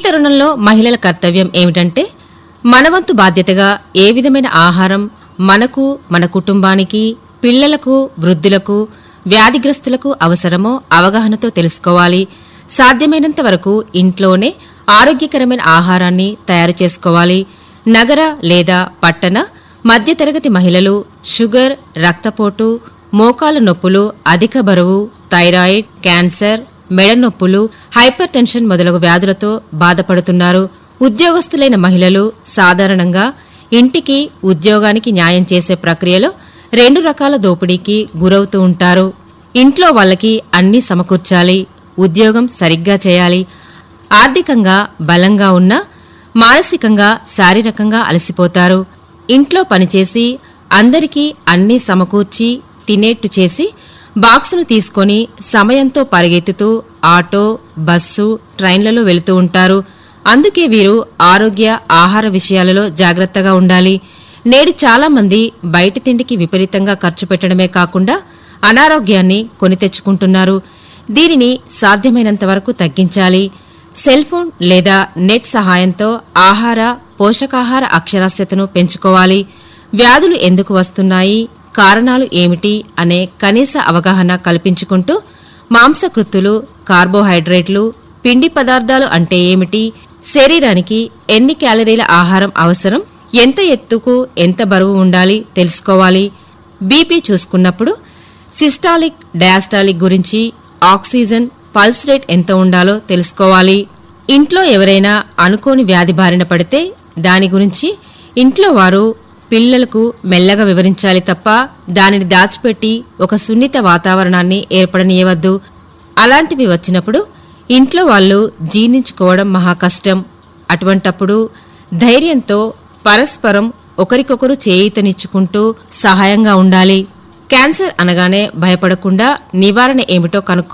తరుణంలో మహిళల కర్తవ్యం ఏమిటంటే మనవంతు బాధ్యతగా ఏ విధమైన ఆహారం మనకు మన కుటుంబానికి పిల్లలకు వృద్ధులకు వ్యాధిగ్రస్తులకు అవసరమో అవగాహనతో తెలుసుకోవాలి సాధ్యమైనంత వరకు ఇంట్లోనే ఆరోగ్యకరమైన ఆహారాన్ని తయారు చేసుకోవాలి నగర లేదా పట్టణ మధ్యతరగతి మహిళలు షుగర్ రక్తపోటు మోకాల నొప్పులు అధిక బరువు థైరాయిడ్ క్యాన్సర్ మెడ నొప్పులు హైపర్ టెన్షన్ మొదలగు వ్యాధులతో బాధపడుతున్నారు ఉద్యోగస్తులైన మహిళలు సాధారణంగా ఇంటికి ఉద్యోగానికి న్యాయం చేసే ప్రక్రియలో రెండు రకాల దోపిడీకి గురవుతూ ఉంటారు ఇంట్లో వాళ్ళకి అన్నీ సమకూర్చాలి ఉద్యోగం సరిగ్గా చేయాలి ఆర్థికంగా బలంగా ఉన్నా మానసికంగా శారీరకంగా అలసిపోతారు ఇంట్లో పనిచేసి అందరికీ అన్నీ సమకూర్చి తినేట్టు చేసి బాక్సును తీసుకొని సమయంతో పరిగెత్తుతూ ఆటో బస్సు ట్రైన్లలో వెళుతూ ఉంటారు అందుకే వీరు ఆరోగ్య ఆహార విషయాలలో జాగ్రత్తగా ఉండాలి నేడు చాలా మంది బయటి తిండికి విపరీతంగా ఖర్చు పెట్టడమే కాకుండా అనారోగ్యాన్ని కొని తెచ్చుకుంటున్నారు దీనిని సాధ్యమైనంత వరకు తగ్గించాలి సెల్ ఫోన్ లేదా నెట్ సహాయంతో ఆహార పోషకాహార అక్షరాస్యతను పెంచుకోవాలి వ్యాధులు ఎందుకు వస్తున్నాయి కారణాలు ఏమిటి అనే కనీస అవగాహన కల్పించుకుంటూ మాంసకృత్తులు కార్బోహైడ్రేట్లు పిండి పదార్థాలు అంటే ఏమిటి శరీరానికి ఎన్ని క్యాలరీల ఆహారం అవసరం ఎంత ఎత్తుకు ఎంత బరువు ఉండాలి తెలుసుకోవాలి బీపీ చూసుకున్నప్పుడు సిస్టాలిక్ డయాస్టాలిక్ గురించి ఆక్సిజన్ పల్స్ రేట్ ఎంత ఉండాలో తెలుసుకోవాలి ఇంట్లో ఎవరైనా అనుకోని వ్యాధి బారిన పడితే దాని గురించి ఇంట్లో వారు పిల్లలకు మెల్లగా వివరించాలి తప్ప దానిని దాచిపెట్టి ఒక సున్నిత వాతావరణాన్ని ఏర్పడనీయవద్దు అలాంటివి వచ్చినప్పుడు ఇంట్లో వాళ్ళు జీర్ణించుకోవడం మహా కష్టం అటువంటప్పుడు ధైర్యంతో పరస్పరం ఒకరికొకరు చేయితనిచ్చుకుంటూ సహాయంగా ఉండాలి క్యాన్సర్ అనగానే భయపడకుండా నివారణ ఏమిటో కనుక్కో